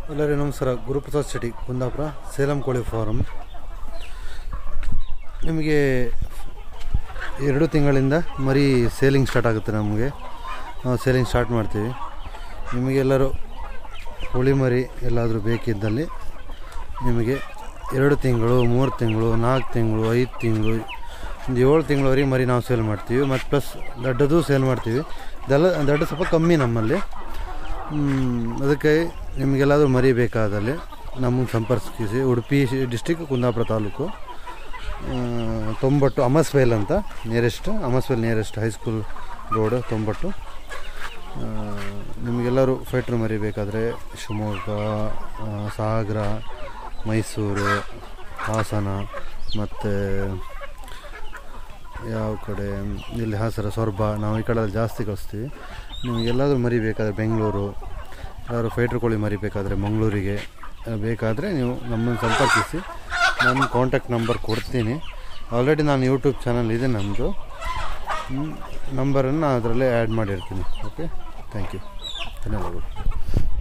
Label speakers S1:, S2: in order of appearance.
S1: ಎಲ್ಲರಿಗೂ ನಮಸ್ಕಾರ ಗುರುಪ್ರಸಾದ್ ಶೆಟ್ಟಿ ಕುಂದಾಪುರ ಸೇಲಂ ಕೋಳಿ ಫಾರಮ್ ನಿಮಗೆ ಎರಡು ತಿಂಗಳಿಂದ ಮರಿ ಸೇಲಿಂಗ್ ಸ್ಟಾರ್ಟ್ ಆಗುತ್ತೆ ನಮಗೆ ನಾವು ಸೇಲಿಂಗ್ ಸ್ಟಾರ್ಟ್ ಮಾಡ್ತೀವಿ ನಿಮಗೆಲ್ಲರೂ ಕೋಳಿ ಮರಿ ಎಲ್ಲಾದರೂ ಬೇಕಿದ್ದಲ್ಲಿ ನಿಮಗೆ ಎರಡು ತಿಂಗಳು ಮೂರು ತಿಂಗಳು ನಾಲ್ಕು ತಿಂಗಳು ಐದು ತಿಂಗಳು ಒಂದು ಏಳು ತಿಂಗಳವರೆಗೆ ಮರಿ ನಾವು ಸೇಲ್ ಮಾಡ್ತೀವಿ ಮತ್ತು ಪ್ಲಸ್ ದೊಡ್ಡದು ಸೇಲ್ ಮಾಡ್ತೀವಿ ಇದೆಲ್ಲ ದೊಡ್ಡ ಸ್ವಲ್ಪ ಕಮ್ಮಿ ನಮ್ಮಲ್ಲಿ ಹ್ಮ್, ಅದಕ್ಕೆ ನಿಮಗೆಲ್ಲಾದರೂ ಮರಿ ಬೇಕಾದಲ್ಲಿ ನಮಗೆ ಸಂಪರ್ಕಿಸಿ ಉಡುಪಿ ಡಿಸ್ಟಿಕ್ ಕುಂದಾಪುರ ತಾಲೂಕು ಆ, ತೊಂಬಟ್ಟು ಅಮಸ್ವೇಲ್ ಅಂತ ನಿಯರೆಸ್ಟ್ ಅಮಸ್ವೇಲ್ ನಿಯರೆಸ್ಟ್ ಹೈಸ್ಕೂಲ್ ರೋಡ್ ತೊಂಬಟ್ಟು ಆ, ನಿಮಗೆಲ್ಲರೂ ಫೈಟ್ರ್ ಮರಿ ಬೇಕಾದರೆ ಶಿವಮೊಗ್ಗ ಆ, ಸಾಗರ ಮೈಸೂರು ಹಾಸನ ಮತ್ತು ಯಾವ ಕಡೆ ಇಲ್ಲಿ ಹಾಸರ ಸೊರಬ ನಾವು ಈ ಕಡೆ ಜಾಸ್ತಿ ಕಳಿಸ್ತೀವಿ ನಿಮಗೆಲ್ಲಾದರೂ ಮರಿ ಬೇಕಾದರೆ ಬೆಂಗಳೂರು ಯಾರು ಫೈಟ್ರ್ ಕೋಳಿ ಮರಿ ಬೇಕಾದರೆ ಮಂಗಳೂರಿಗೆ ಆ, ಬೇಕಾದರೆ ನೀವು ನಮ್ಮನ್ನು ಸಂಪರ್ಕಿಸಿ ನನ್ನ ಕಾಂಟ್ಯಾಕ್ಟ್ ನಂಬರ್ ಕೊಡ್ತೀನಿ ಆಲ್ರೆಡಿ ನಾನು ಯೂಟ್ಯೂಬ್ ಚಾನಲ್ ಇದೆ ನಮ್ಮದು ನಂಬರನ್ನು ಅದರಲ್ಲೇ ಆ್ಯಡ್ ಮಾಡಿರ್ತೀನಿ ಓಕೆ ಥ್ಯಾಂಕ್ ಯು ಧನ್ಯವಾದಗಳು